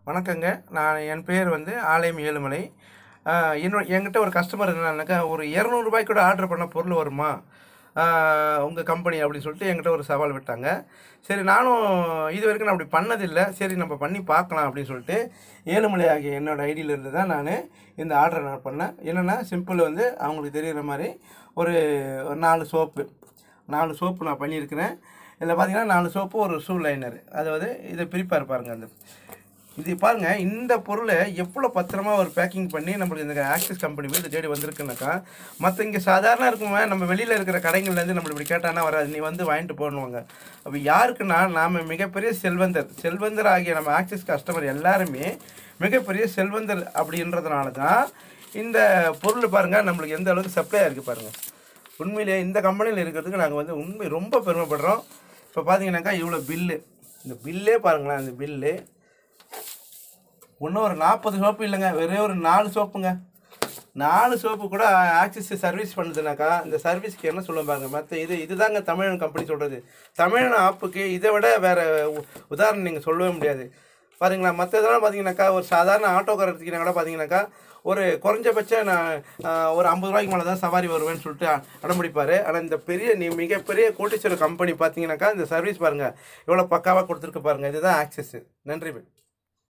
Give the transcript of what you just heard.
வணக்கங்க நான் என் பேர் வந்து ஆலயம் ஏழுமலை ஆஹ் என்னோட என்கிட்ட ஒரு கஸ்டமர் என்னன்னாக்கா ஒரு இரநூறுபாய்க்கு கூட ஆர்டர் பண்ண பொருள் வருமா உங்கள் கம்பெனி அப்படின்னு சொல்லிட்டு என்கிட்ட ஒரு சவால் விட்டாங்க சரி நானும் இது வரைக்கும் நான் அப்படி பண்ணதில்லை சரி நம்ம பண்ணி பார்க்கலாம் அப்படின்னு சொல்லிட்டு ஏழுமலை ஆகிய என்னோடய ஐடியிலேருந்து தான் நான் இந்த ஆர்டரை நான் பண்ணேன் என்னென்னா சிம்பிள் வந்து அவங்களுக்கு தெரிகிற மாதிரி ஒரு ஒரு நாலு சோப்பு நாலு சோப்பு நான் பண்ணியிருக்கிறேன் இதில் பார்த்தீங்கன்னா நாலு சோப்பு ஒரு ஷூ லைனர் அதாவது இதை பிரிப்பார் பாருங்க அந்த இது பாருங்க இந்த பொருளை எவ்வளோ பத்திரமா ஒரு பேக்கிங் பண்ணி நம்மளுக்கு இந்த ஆக்சிஸ் கம்பெனி போய் இதை தேடி வந்திருக்குனாக்கா மற்ற இங்கே சாதாரண இருக்குமே நம்ம வெளியில் இருக்கிற கடைகள்லேருந்து நம்ம இப்படி கேட்டானா வராது நீ வந்து வாங்கிட்டு போடணுவாங்க அப்போ யாருக்குன்னா நாம் மிகப்பெரிய செல்வந்தர் செல்வந்தர் ஆகிய நம்ம ஆக்சிஸ் கஸ்டமர் எல்லாருமே மிகப்பெரிய செல்வந்தர் அப்படின்றதுனால தான் இந்த பொருள் பாருங்கள் நம்மளுக்கு எந்த அளவுக்கு சப்ளை இருக்குது பாருங்கள் உண்மையிலே இந்த கம்பெனியில் இருக்கிறதுக்கு நாங்கள் வந்து உண்மை ரொம்ப பெருமைப்படுறோம் இப்போ பார்த்தீங்கன்னாக்கா இவ்வளோ பில்லு இந்த பில்லே பாருங்களேன் இந்த பில்லு இன்னும் ஒரு நாற்பது சோப்பு இல்லைங்க ஒரே ஒரு நாலு சோப்புங்க நாலு சோப்பு கூட ஆக்சிஸ் சர்வீஸ் பண்ணுதுனாக்கா இந்த சர்வீஸ்க்கு என்ன சொல்லுவோம் பாருங்க மற்ற இது இதுதாங்க தமிழன் கம்பெனி சொல்கிறது தமிழன் ஆப்புக்கு இதை விட வேறு உதாரணம் நீங்கள் சொல்லவே முடியாது பாருங்களா மற்ற இதெல்லாம் பார்த்தீங்கன்னாக்கா ஒரு சாதாரண ஆட்டோக்காரர் எடுத்தீங்கன்னா கூட பார்த்தீங்கன்னாக்கா ஒரு குறைஞ்சபட்சம் நான் ஆஹ், ஒரு ஐம்பது ரூபாய்க்கு மேலே தான் சவாரி வருவேன்னு சொல்லிட்டு அடம்பிடிப்பார் ஆனால் இந்த பெரிய நீ மிகப்பெரிய கோட்டீஸ்வரர் கம்பெனி பார்த்தீங்கன்னாக்கா இந்த சர்வீஸ் பாருங்கள் எவ்வளோ பக்காவாக கொடுத்துருக்கு பாருங்கள் இதுதான் ஆக்சஸ் நன்றி